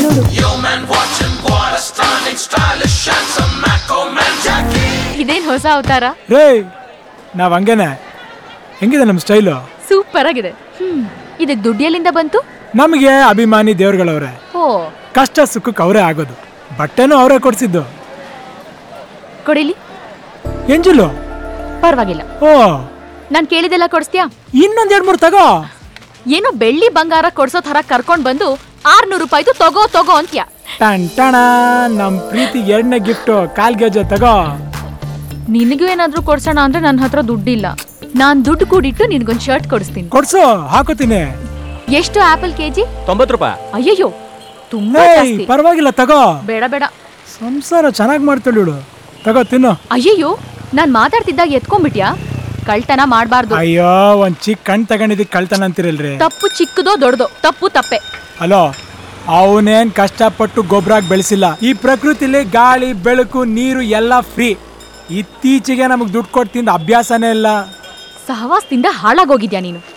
ನೋಡು ಇದೇನ್ ಹೊಸ ಅವತಾರ ರೇ ನಾವ್ ಹಂಗೇನೆ ಹೆಂಗಿದೆ ನಮ್ಮ ಸ್ಟೈಲು ಸೂಪರ್ ಆಗಿದೆ ಹ್ಮ್ ಇದಕ್ ದುಡ್ಡು ಎಲ್ಲಿಂದ ಬಂತು ನಮಗೆ ಅಭಿಮಾನಿ ದೇವ್ರುಗಳವ್ರೆ ಓ ಕಷ್ಟ ಸುಖಕ್ಕೆ ಅವರೇ ಆಗೋದು ಬಟ್ಟೆನೂ ಅವರೇ ಕೊಡ್ಸಿದ್ದು ಕೊಡಿಲಿ ಎಂಜುಲು ಪರವಾಗಿಲ್ಲ ಓ ನಾನ್ ಕೇಳಿದೆಲ್ಲ ಕೊಡಿಸ್ತೀಯಾ ಇನ್ನೊಂದ್ ಎರಡ್ ಮೂರು ತಗೋ ಏನೋ ಬೆಳ್ಳಿ ಬಂಗಾರ ಕೊಡ್ಸೋ ತರ ಕರ್ಕೊಂಡ್ ಬಂದು ಆರ್ನೂರು ರೂಪಾಯ್ದು ತಗೋ ತಗೋ ಅಂತ್ಯ ಟನ್ ಟಣ ನಮ್ ಪ್ರೀತಿ ಎರಡನೇ ಗಿಫ್ಟ್ ಕಾಲ್ ಗೆಜೆ ತಗೋ ನಿನಗೂ ಏನಾದ್ರೂ ಕೊಡ್ಸೋಣ ಅಂದ್ರೆ ನನ್ನ ಹತ್ರ ದುಡ್ಡಿಲ್ಲ ನಾನ್ ದುಡ್ಡು ಕೂಡಿಟ್ಟು ನಿನ್ಗೊಂದ್ ಶರ್ಟ್ ಕೊಡಿಸ್ತೀನಿ ಕೊಡ್ಸು ಹಾಕೋತೀನಿ ಎಷ್ಟು ಆಪಲ್ ಕೆಜಿ ತೊಂಬತ್ತು ರೂಪಾಯಿ ಅಯ್ಯಯ್ಯೋ ತುಂಬಾ ಏಯ್ ಜಾಸ್ತಿ ಪರವಾಗಿಲ್ಲ ತಗೋ ಬೇಡ ಬೇಡ ಸಂಸಾರ ಚೆನ್ನಾಗಿ ಮಾಡ್ತಾಳು ತಗೋ ತಿನ್ನು ಅಯ್ಯಯ್ಯೋ ನಾನ್ ಮಾತಾಡ್ತಿದ್ದಾಗ ಎತ್ಕೊಂಡ್ಬಿಟ್ಯಾ ಕಳ್ತನ ಮಾಡ್ಬಾರ್ದು ಅಯ್ಯೋ ಒಂದ್ ಚಿಕ್ಕ ಕಣ್ ತಗೊಂಡಿದ್ದಕ್ಕೆ ಕಳ್ತಾನ ಅಂತಿರಲ್ರಿ ತಪ್ಪು ಚಿಕ್ಕದೋ ದೊಡ್ಡದೋ ತಪ್ಪು ತಪ್ಪೆ ಹಲೋ ಅವನೇನ್ ಕಷ್ಟಪಟ್ಟು ಗೊಬ್ಬರ ಬೆಳೆಸಿಲ್ಲ ಈ ಪ್ರಕೃತಿಲಿ ಗಾಳಿ ಬೆಳಕು ನೀರು ಎಲ್ಲ ಫ್ರೀ ಇತ್ತೀಚೆಗೆ ನಮಗ್ ದುಡ್ಡು ಕೊಟ್ಟು ತಿಂದ ಅಭ್ಯಾಸನೇ ಇಲ್ಲ ಸಹವಾಸದಿಂದ ಹಾಳಾಗೋಗಿದ್ಯಾ ನೀನು